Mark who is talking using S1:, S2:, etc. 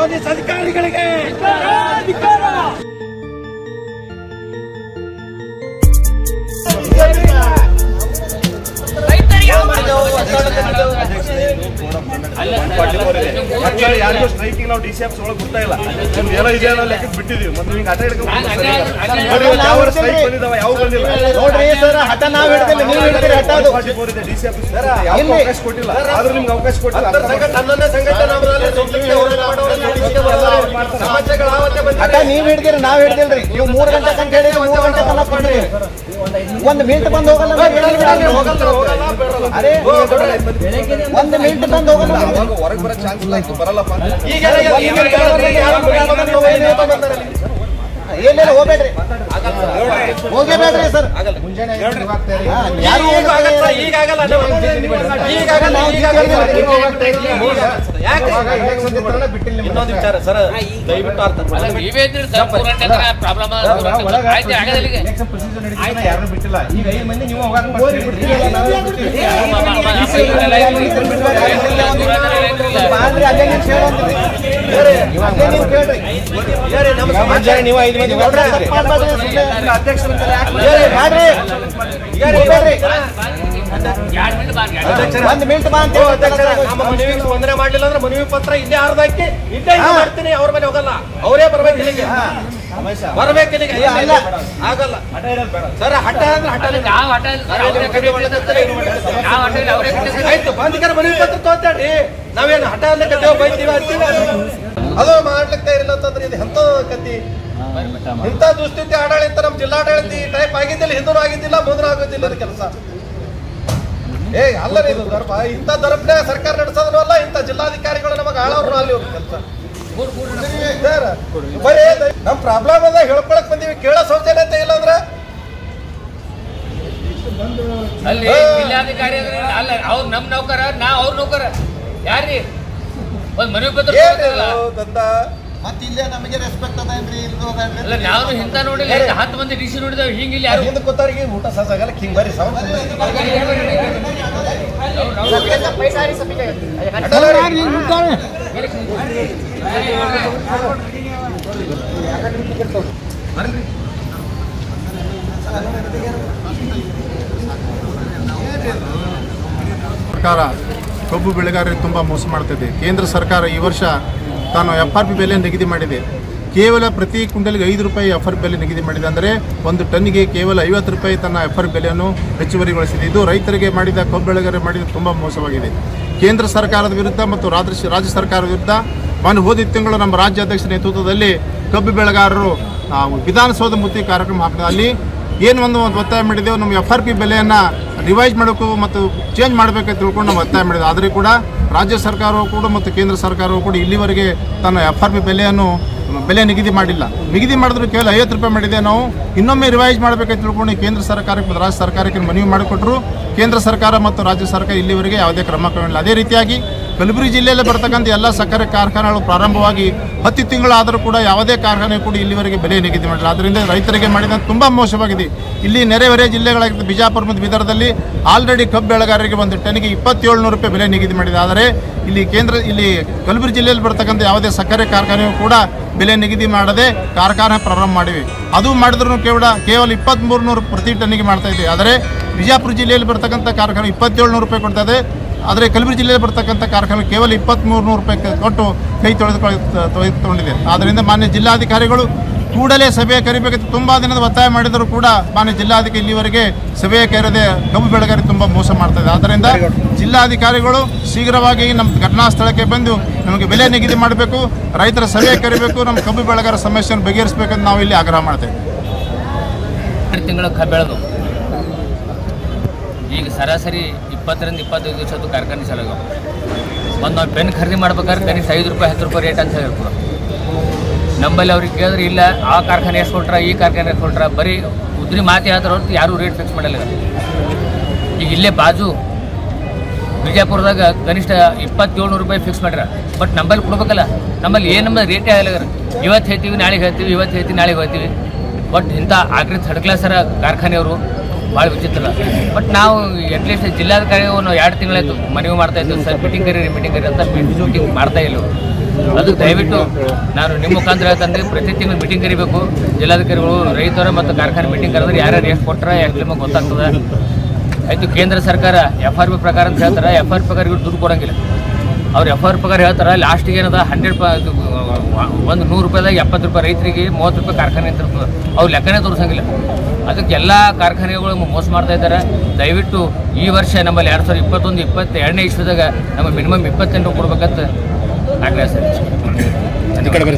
S1: Police ಅಧಿಕಾರಿಗಳಿಗೆ
S2: actually ಯಾರಿಗೂ striking ನಾವು ಡಿ ಸಿ ಆಫೀಸ್ ಒಳಗೆ ಗೊತ್ತಾ ಇಲ್ಲ ನಿಮ್ದು ಏನೋ ಇದೆ ಅನ್ನೋ ಲೆಕ್ಕಕ್ಕೆ ಬಿಟ್ಟಿದೀವಿ ಮತ್ತೆ ನಿಮ್ಗೆ ಅಟ ಹಿಡ್ಕೊಂಡು ಯಾವ ಸ್ಟ್ರೈಕ್ ಬಂದಿದಾವ ಯಾವ ಬಂದಿಲ್ಲ
S3: ನೋಡ್ರಿ ಸರ್ ಹಠ ನಾವ್ ಹಿಡ್ದಿಲ್ಲ ನೀವು ಹಿಡ್ದಿರಿ ಹಠ ಅದು
S2: ಡಿ ಸಿ ಆಫೀಸ್ ಯಾವ ಅವಕಾಶ ಕೊಟ್ಟಿಲ್ಲ ಆದ್ರೂ ನಿಮ್ಗೆ ಅವಕಾಶ ಕೊಟ್ಟಿಲ್ಲ
S1: ಹನ್ನೊಂದನೇ ಸಂಘಟನೆ
S3: ಹಠ ನೀವ್ ಹಿಡ್ದಿರಿ ನಾವ್ ಹಿಡ್ದಿಲ್ರಿ ನೀವು ಮೂರ್ ಗಂಟೆ ತನಕ ಹೇಳಿದ್ರೆ ಮೂರ್ ಗಂಟೆ ತನಕ ಕೊಡ್ರಿ ಒಂದ್ ಮಿನಿಟ್ ಬಂದ್ ಹೋಗಲ್ಲ ಅಂದ್ರೆ ಹೇಳಿ ಬಿಡಲ್ಲ. ಅರೆ ಒಂದ್ ಮಿನಿಟ್ ಬಂದ್ ಹೋಗಲ್ಲ ಅಂದ್ರೆ
S2: ಅವಾಗ ಹೊರಗೆ ಬರೋ ಚಾನ್ಸ್ ಇಲ್ಲ ಇತ್ತು ಬರಲ್ಲಪ್ಪ ಅಂತ.
S3: ಏನಿಲ್ಲ ಹೋಗ್ಬೇಡ್ರಿ ಹೋಗೇಬೇಡ್ರಿ ಸರ್ ಹಾ, ಯಾರು ಹೋಗಲ್ಲ.
S1: ಈಗಾಗಲ್ಲ ಇನ್ನೊಂದು ವಿಚಾರ ಸರ್ ದಯವಿಟ್ಟು ಅರ್ಥ
S4: ನೀವೇ ಇದ್ರಿ ಸರ್ ಮೂರ್ ಗಂಟೆ ತನಕ ಪ್ರಾಬ್ಲಮ್ ಆಯ್ತು ಆಗದಿಲ್ಲ ಈಗ
S2: ಯಾರು ಬಿಟ್ಟಿಲ್ಲ ಈಗ ಐದು ಮಂದಿ ನೀವು ಹೋಗಕ್ಕೆ
S3: ಮಾಡ್ರಿ, ಅಲ್ಲೇ ನಿಂತ್ ಹೇಳೋಂದ್ರಿ. ನೀವು ಅಲ್ಲೇ ನಿಂತ್ ಕೇಳ್ರಿ.
S2: ನೀವು ಐದು ಮಂದಿ
S3: ತಪ್ಪ್ ಮಾಡ್ಬೇಡ್ರಿ ಸುಮ್ನೆ.
S2: ಅಧ್ಯಕ್ಷರಂತಾರೆ ಯಾಕೆ
S3: ಏ, ಮಾಡ್ರಿ. ಹೋಗ್ಬೇಡ್ರಿ.
S4: ಎರಡ್ ಮಿನಿಟ್ ಬಾರ್ರಿ ಎರಡ್ ಮಿನಿಟ್.
S3: ಒಂದ್ ಮಿನಿಟ್ ಬಾ ಅಂತ ಹೇಳಿ
S1: ನಮ್ಮ ಮನವಿಗೆ ಸ್ಪಂದನೆ ಮಾಡ್ಲಿಲ್ಲ ಅಂದ್ರೆ ಮನವಿ ಪತ್ರ ಇಲ್ಲೇ ಅರ್ಧಾಕಿ ಇಲ್ಲೇ ಇದು ಮಾಡ್ತೀನಿ ಅವ್ರ ಮೇಲೆ ಹೋಗಲ್ಲ ಅವರೇ ಬರ್ಬೇಕು ಇಲ್ಲಿಗೆ ಬರ್ಬೇಕು ಇಲ್ಲಿಗೆ ಇಲ್ಲ, ಇಲ್ಲ. ಆಗಲ್ಲ ಸರ್ ಹಠ ಅಂದ್ರೆ ಹಠ
S4: ಅಲ್ಲಿ ನಾವು ಹಠ ಇಲ್ಲ ಸರ್, ಅವ್ರೇ ಕಟ್ಟಿದ್ದಾರೆ. ನಾವು ಹಠ ಇಲ್ಲ, ಅವರೇ ಕಟ್ಟಿದ್ದಾರೆ.
S1: ಆಯ್ತು ಬಂದಿಕರ ಮನವಿ ಪತ್ರ ತೋತಾಡ್ರಿ ನಾವೇನು ಹಠ ಅಲ್ಲಕ್ಕೆ ದೇವ್ ಬೈತೀವಿ ಅಂತೀವಿ ಅದು ಮಾಡ್ಲಿಕ್ಕೆ ಇರಲಿಲ್ಲ ಅಂತಂದ್ರೆ ಇದು ಎಂತ ಕತ್ತಿ ಇಂಥ ದುಸ್ಥಿತಿ ಆಡಳಿತ ನಮ್ಮ ಜಿಲ್ಲಾಡಳಿತ ಈ ಟೈಪ್ ಆಗಿದ್ದಿಲ್ಲ ಹಿಂದೂ ಆಗಿದ್ದಿಲ್ಲ ಮುಂದೂ ಆಗೋದಿಲ್ಲ ಇದು ಕೆಲಸ ಏ ಅಲ್ಲ ರೀ ಇದು ದರ್ಪ ಇಂಥ ದರ್ಪನೆ ಸರ್ಕಾರ ನಡೆಸೋದ್ರು ಅಲ್ಲ ಇಂಥ ಜಿಲ್ಲಾಧಿಕಾರಿಗಳು ನಮಗೆ ಆಳವ್ರು ಅಲ್ಲಿ ಇವ್ರ ಕೆಲಸ ಬರೀ ದ- ನಮ್ ಪ್ರಾಬ್ಲಮ್ ಅದ ಹೇಳ್ಕೊಳಕ್ ಬಂದೀವಿ ಕೇಳೋ ಶೌಚಾಲಯತೆ ಇಲ್ಲ ಅಂದ್ರೆ
S4: ಅಲ್ಲಿ ಜಿಲ್ಲಾಧಿಕಾರಿ ಅಂದ್ರೆ ಅಲ್ಲ ಅವ್ರು ನಮ್ ನೌಕರ ನಾ ಅವ್ರ ನೌಕರ ಯಾರ್ರಿ ಒಂದ್ ಮನವಿ ಪತ್ರ ಕೊಡ್ತಾರಲ್ಲ.
S1: ಏನಿದು ದಂದ
S3: ಮತ್ತೆ ಇಲ್ಲೇ ನಮಗೆ ರೆಸ್ಪೆಕ್ಟ್ ಅದೇನ್ರಿ ಇಲ್ದು ಅದೇನ್ರಿ
S4: ಅಲ್ಲ ನಾವು ಇಂತ ನೋಡಿಲ್ಲ ಇಲ್ಲಿ ಹತ್ತು ಮಂದಿ ಡಿಸಿ ನೋಡಿದೇವೆ ಹಿಂಗ ಇಲ್ಲಿ ಯಾರು
S1: ಹಿಂದೆ ಕೂತವ್ರಿಗೆ ಊಟ ಸಾಸಾಗಲ್ಲ ಹಿಂಗ್ ಬರ್ರಿ ಸೌಂಡ್
S5: ಸರ್ಕಾರ ಕಬ್ಬು ಬೆಳೆಗಾರರಿಗೆ ತುಂಬ ಮೋಸ ಮಾಡ್ತಿದೆ ಕೇಂದ್ರ ಸರ್ಕಾರ ಈ ವರ್ಷ ತಾನು ಎಫ್ ಆರ್ ಪಿ ಬೆಲೆ ನಿಗದಿ ಮಾಡಿದೆ ಕೇವಲ ಪ್ರತಿ ಕ್ವಿಂಟಲ್ಗೆ ಐದು ರೂಪಾಯಿ ಎಫ್ ಆರ್ ಪಿ ಬೆಲೆ ನಿಗದಿ ಮಾಡಿದೆ ಅಂದರೆ ಒಂದು ಟನ್ನಿಗೆ ಕೇವಲ ಐವತ್ತು ರೂಪಾಯಿ ತನ್ನ ಎಫ್ ಆರ್ ಪಿ ಬೆಲೆಯನ್ನು ಹೆಚ್ಚುವರಿಗೊಳಿಸಿದೆ ಇದು ರೈತರಿಗೆ ಮಾಡಿದ ಕಬ್ಬು ಬೆಳೆಗಾರರಿಗೆ ಮಾಡಿದ ತುಂಬ ಮೋಸವಾಗಿದೆ ಕೇಂದ್ರ ಸರ್ಕಾರದ ವಿರುದ್ಧ ಮತ್ತು ರಾಜ್ಯ ರಾಜ್ಯ ಸರ್ಕಾರದ ವಿರುದ್ಧ ಮೊನ್ನೆ ಹೋದ ತಿಂಗಳು ನಮ್ಮ ರಾಜ್ಯ ಅಧ್ಯಕ್ಷರ ನೇತೃತ್ವದಲ್ಲಿ ಕಬ್ಬು ಬೆಳೆಗಾರರು ಆ, ವಿಧಾನಸೌಧ ಮುತ್ತಿ ಕಾರ್ಯಕ್ರಮ ಹಾಕಿದ ಅಲ್ಲಿ ಏನು ಒಂದು ಒಂದು ಒತ್ತಾಯ ಮಾಡಿದೆವು ನಮ್ಮ ಎಫ್ ಆರ್ ಪಿ ಬೆಲೆಯನ್ನು ರಿವೈಸ್ ಮಾಡಬೇಕು ಮತ್ತು ಚೇಂಜ್ ಮಾಡಬೇಕಂತ ತಿಳ್ಕೊಂಡು ನಾವು ಒತ್ತಾಯ ಮಾಡಿದ್ವಿ ಆದರೆ ಕೂಡ ರಾಜ್ಯ ಸರ್ಕಾರವು ಕೂಡ ಮತ್ತು ಕೇಂದ್ರ ಸರ್ಕಾರವು ಕೂಡ ಇಲ್ಲಿವರೆಗೆ ತನ್ನ ಎಫ್ ಆರ್ ಪಿ ಬೆಲೆಯನ್ನು ಬೆಲೆ ನಿಗದಿ ಮಾಡಿಲ್ಲ ನಿಗದಿ ಮಾಡಿದ್ರು ಕೇವಲ ಐವತ್ತು ರೂಪಾಯಿ ಮಾಡಿದೆ ನಾವು ಇನ್ನೊಮ್ಮೆ ರಿವೈಸ್ ಮಾಡಬೇಕಂತ ತಿಳ್ಕೊಂಡು ಕೇಂದ್ರ ಸರ್ಕಾರಕ್ಕೆ ಮತ್ತು ರಾಜ್ಯ ಸರ್ಕಾರಕ್ಕೆ ಮನವಿ ಮಾಡಿಕೊಟ್ರು ಕೇಂದ್ರ ಸರ್ಕಾರ ಮತ್ತು ರಾಜ್ಯ ಸರ್ಕಾರ ಇಲ್ಲಿವರೆಗೆ ಯಾವುದೇ ಕ್ರಮ ಕೈಗೊಂಡಿಲ್ಲ ಅದೇ ರೀತಿಯಾಗಿ ಕಲಬುರಗಿ ಜಿಲ್ಲೆಯಲ್ಲಿ ಬರ್ತಕ್ಕಂಥ ಎಲ್ಲ ಸಕ್ಕರೆ ಕಾರ್ಖಾನೆಗಳು ಪ್ರಾರಂಭವಾಗಿ ಹತ್ತು ತಿಂಗಳಾದರೂ ಕೂಡ ಯಾವುದೇ ಕಾರ್ಖಾನೆ ಕೂಡ ಇಲ್ಲಿವರೆಗೆ ಬೆಲೆ ನಿಗದಿ ಮಾಡಿಲ್ಲ ಅದರಿಂದ ರೈತರಿಗೆ ಮಾಡಿದ ತುಂಬ ಮೋಸವಾಗಿದೆ ಇಲ್ಲಿ ನೆರೆಹೊರೆ ಜಿಲ್ಲೆಗಳಾಗಿದ್ದು ಬಿಜಾಪುರ ಮತ್ತು ಬೀದರ್ದಲ್ಲಿ ಆಲ್ರೆಡಿ ಕಬ್ಬು ಬೆಳೆಗಾರರಿಗೆ ಒಂದು ಟನ್ನಿಗೆ ಇಪ್ಪತ್ತೇಳು ನೂರು ರೂಪಾಯಿ ಬೆಲೆ ನಿಗದಿ ಮಾಡಿದೆ ಆದರೆ ಇಲ್ಲಿ ಕೇಂದ್ರ ಇಲ್ಲಿ ಕಲಬುರಗಿ ಜಿಲ್ಲೆಯಲ್ಲಿ ಬರ್ತಕ್ಕಂಥ ಯಾವುದೇ ಸಕ್ಕರೆ ಕಾರ್ಖಾನೆಯು ಕೂಡ ಬೆಲೆ ನಿಗದಿ ಮಾಡದೆ ಕಾರ್ಖಾನೆ ಪ್ರಾರಂಭ ಮಾಡಿವೆ ಅದು ಮಾಡಿದ್ರು ಕೇವಲ ಕೇವಲ ಇಪ್ಪತ್ತ್ಮೂರು ನೂರು ಪ್ರತಿ ಟನ್ನಿಗೆ ಮಾಡ್ತಾ ಇದೆ ಆದರೆ ಬಿಜಾಪುರ ಜಿಲ್ಲೆಯಲ್ಲಿ ಬರ್ತಕ್ಕಂಥ ಕಾರ್ಖಾನೆ ಇಪ್ಪತ್ತೇಳು ನೂರು ರೂಪಾಯಿ ಕೊಡ್ತಾ ಇದೆ ಆದರೆ ಕಲಬುರಗಿ ಜಿಲ್ಲೆಯಲ್ಲಿ ಬರ್ತಕ್ಕಂಥ ಕಾರ್ಖಾನೆ ಕೇವಲ ಇಪ್ಪತ್ತ್ಮೂರು ನೂರು ರೂಪಾಯಿ ಕೊಟ್ಟು ಕೈ ತೊಳೆದುಕೊಳ್ಳಿ ತೊಳೆದುಕೊಂಡಿದೆ ಆದ್ದರಿಂದ ಮಾನ್ಯ ಜಿಲ್ಲಾಧಿಕಾರಿಗಳು ಕೂಡಲೇ ಸಭೆ ಕರಿಬೇಕಂತ ತುಂಬ ದಿನದ ಒತ್ತಾಯ ಮಾಡಿದರೂ ಕೂಡ ಮಾನ್ಯ ಜಿಲ್ಲಾಧಿಕಾರಿ ಇಲ್ಲಿವರೆಗೆ ಸಭೆ ಕರೆದೇ ಕಬ್ಬು ಬೆಳೆಗಾರರಿಗೆ ತುಂಬ ಮೋಸ ಮಾಡ್ತಾ ಇದೆ ಆದ್ದರಿಂದ ಜಿಲ್ಲಾಧಿಕಾರಿಗಳು ಶೀಘ್ರವಾಗಿ ನಮ್ಮ ಘಟನಾ ಸ್ಥಳಕ್ಕೆ ಬಂದು ನಮಗೆ ಬೆಲೆ ನಿಗದಿ ಮಾಡಬೇಕು ರೈತರ ಸಭೆ ಕರಿಬೇಕು ನಮ್ಮ ಕಬ್ಬು ಬೆಳೆಗಾರ ಸಮಸ್ಯೆಯನ್ನು ಬಗೆಹರಿಸಬೇಕಂತ ನಾವು ಇಲ್ಲಿ ಆಗ್ರಹ ಮಾಡ್ತೇವೆ
S4: ಎರಡು ತಿಂಗಳ ಕಬ್ಬು ಬೆಳೆದು ಈಗ ಸರಾಸರಿ ಇಪ್ಪತ್ತರಿಂದ ಇಪ್ಪತ್ತೈದು ದಿವಸದ್ದು ಕಾರ್ಖಾನೆ ಚಾಲಾಗ ಒಂದು ನಾವು ಪೆನ್ ಖರೀದಿ ಮಾಡ್ಬೇಕಾದ್ರೆ ಕನಿಷ್ಠ ಐದು ರೂಪಾಯಿ ಹತ್ತು ರೂಪಾಯಿ ರೇಟ್ ಅಂತ ಹೇಳಿರ್ತಾರೆ ನಮ್ಮಲ್ಲಿ ಅವ್ರಿಗೆ ಕೇಳಿದ್ರೆ ಇಲ್ಲ ಆ ಕಾರ್ಖಾನೆ ಎಷ್ಟು ಕೊಟ್ರ ಈ ಕಾರ್ಖಾನೆ ಎಷ್ಟು ಕೊಟ್ರ ಬರೀ ಉದ್ರಿ ಮಾತಿ ಹೇಳ್ತಾರೆ ಹೊರತು ಯಾರೂ ರೇಟ್ ಫಿಕ್ಸ್ ಮಾಡಲ್ಲ ಈಗ ಇಲ್ಲೇ ಬಾಜು ಬಿಜಾಪುರದಾಗ ಕನಿಷ್ಠ ಇಪ್ಪತ್ತೇಳು ರೂಪಾಯಿ ಫಿಕ್ಸ್ ಮಾಡ್ಯಾರ ಬಟ್ ನಂಬಲ್ಲಿ ಕೊಡ್ಬೇಕಲ್ಲ ನಮ್ಮಲ್ಲಿ ಏನು ನಮ್ಮ ರೇಟೇ ಆಗಲ್ಲ ಇವತ್ತು ಹೇಳ್ತೀವಿ ನಾಳೆಗೆ ಹೇಳ್ತೀವಿ ಇವತ್ತು ಹೇಳ್ತೀವಿ ನಾಳೆಗೆ ಹೇಳ್ತೀವಿ ಬಟ್ ಇಂಥ ಆಗ್ರಿ ಥರ್ಡ್ ಕ್ಲಾಸರ ಕಾರ್ಖಾನೆಯವರು ಭಾಳ ವಿಚಿತ್ರ ಬಟ್ ನಾವು ಅಟ್ಲೀಸ್ಟ್ ಜಿಲ್ಲಾಧಿಕಾರಿ ನಾವು ಎರಡು ತಿಂಗಳಾಯ್ತು ಮನವಿ ಮಾಡ್ತಾ ಇದ್ದೀವಿ ಸರ್ ಮೀಟಿಂಗ್ ಕರೀರಿ ಮೀಟಿಂಗ್ ಕರೀರಿ ಅಂತ ಮೀಟಿಂಗ್ ಮಾಡ್ತಾ ಇಲ್ಲ ಇವ್ರು. ಅದಕ್ಕೆ ದಯವಿಟ್ಟು ನಾನು ನಿಮ್ಮ ಮುಖಾಂತರ ಹೇಳ್ತಂದ್ರೆ ಪ್ರತಿ ತಿಂಗಳು ಮೀಟಿಂಗ್ ಕರಿಬೇಕು ಜಿಲ್ಲಾಧಿಕಾರಿಗಳು ರೈತರ ಮತ್ತು ಕಾರ್ಖಾನೆ ಮೀಟಿಂಗ್ ಕರೆದ್ರೆ ಯಾರ್ಯಾರು ಎಷ್ಟು ಕೊಟ್ಟರೆ ಎಷ್ಟು ನಿಮಗೆ ಗೊತ್ತಾಗ್ತದೆ ಆಯಿತು ಕೇಂದ್ರ ಸರ್ಕಾರ ಎಫ್ ಆರ್ ಪಿ ಪ್ರಕಾರ ಅಂತ ಹೇಳ್ತಾರೆ ಎಫ್ ಆರ್ ಪಿ ಪ್ರಕಾರ ಇವ್ರು ದುಡ್ಡು ಕೊಡಂಗಿಲ್ಲ ಅವ್ರು ಎಫ್ ಆರ್ ಪಿ ಪ್ರಕಾರ ಹೇಳ್ತಾರೆ ಲಾಸ್ಟಿಗೆ ಏನದ ಹಂಡ್ರೆಡ್ ಪ ಒಂದು ನೂರು ರೂಪಾಯಿದಾಗ ಎಪ್ಪತ್ತು ರೂಪಾಯಿ ರೈತರಿಗೆ ಮೂವತ್ತು ರೂಪಾಯಿ ಕಾರ್ಖಾನೆ ಅಂತ ಇರ್ತದೆ ಅವ್ರು ಲೆಕ್ಕನೇ ತೋರಿಸಂಗಿಲ್ಲ ಅದಕ್ಕೆ ಎಲ್ಲ ಕಾರ್ಖಾನೆಗಳು ಮೋಸ ಮಾಡ್ತಾ ಇದ್ದಾರೆ ದಯವಿಟ್ಟು ಈ ವರ್ಷ ನಮ್ಮಲ್ಲಿ ಎರಡು ಸಾವಿರದ ಇಪ್ಪತ್ತೊಂದು ಇಪ್ಪತ್ತ ಎರಡನೇ ಇಸ್ವಿದಾಗ ನಮ್ಮ ಮಿನಿಮಮ್ ಇಪ್ಪತ್ತೆಂಟು ಕೊಡ್ಬೇಕಂತ ಆಗ್ರಹ ಸರ್